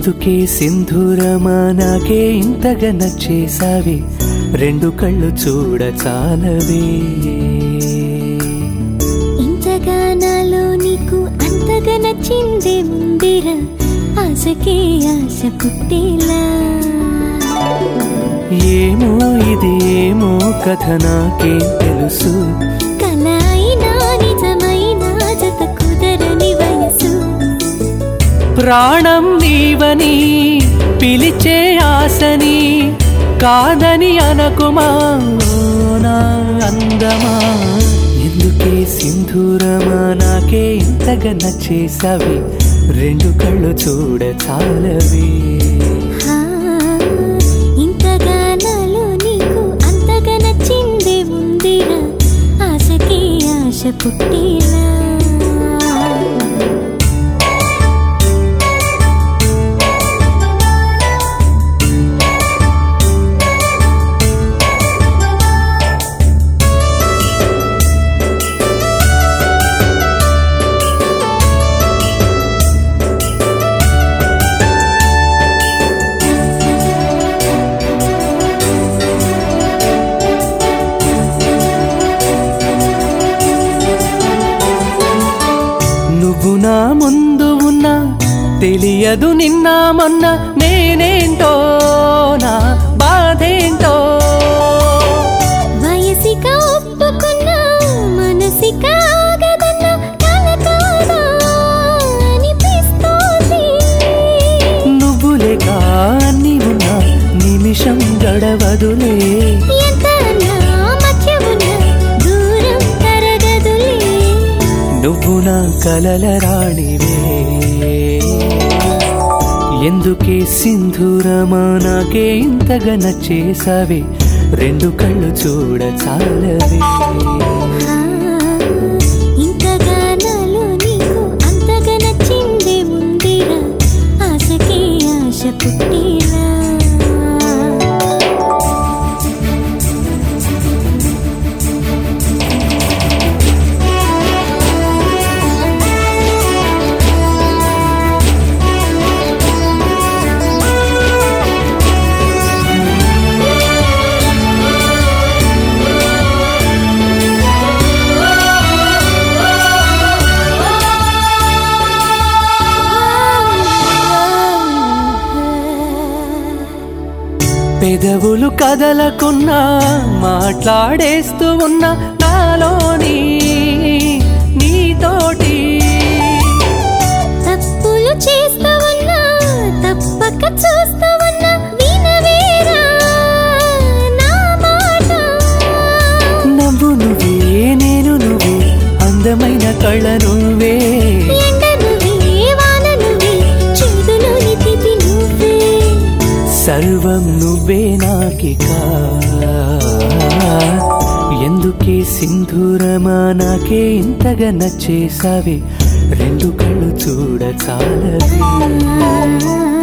ఎందుకే సింధూరమా నాకే ఇంతగా నచ్చేసావి రెండు కళ్ళు చూడ చాలవే ఇంతగా నాలో నీకు అంతగా నచ్చిందే ముందిరా ఆశకే ఆశ పుట్టేలా ఏమో ఇది ఏమో కథ నాకేం తెలుసు కల అయినా నిజమైనా జత కుదరని వయసు ప్రాణం నీవని పిలిచే ఆశని కాదని అనకుమా నా అందమా ఎందుకే సింధూరమా నాకే ఇంతగా నచ్చేసావి రెండు కళ్ళు చూడ చాలవే హా, ఇంతగా నాలో నీకు అంతగా నచ్చిందే ముందిరా ఆశకే ఆశ పుట్టేలా నువ్వు నా ముందు ఉన్నా తెలియదు నిన్న మొన్న నేనేంటో నా బాధేంటో వయసిక ఒప్పుకున్నా మనసిక ఆగదన్నా కలకాదా అనిపిస్తోంది నువ్వు లేక అన్ని ఉన్నా నిమిషం గడవదులే ఎంత నా మధ్య ఉన్న దూరం తరగదులే నువ్వు నా కలల రాణివే ఎందుకే సింధూరమా నాకే ఇంతగా నచ్చేసావే రెండు కళ్ళు చూడ చాలవే ఆ, ఇంతగా నాలో నీకు అంతగా నచ్చిందే ముందిరా ఆశకే ఆశ పుట్టేలా పెదవులు కదలకున్నా మాట్లాడేస్తూ ఉన్నా నాలోని నీతోటి తప్పులు చేస్తా ఉన్నా తప్పక చూస్తా ఉన్నా వినవేరా నా మాట నవ్వు నువ్వే నేను నువ్వే అందమైన కళ్ళ నువ్వే ఎండ నువ్వే వాన నువ్వే చేదులోని తిపి నువ్వే సర్వం నువ్వే నాకిక ఎందుకే సింధూరమా నాకే ఇంతగా నచ్చేసావి రెండు కళ్ళు చూడ చాలవే ఆ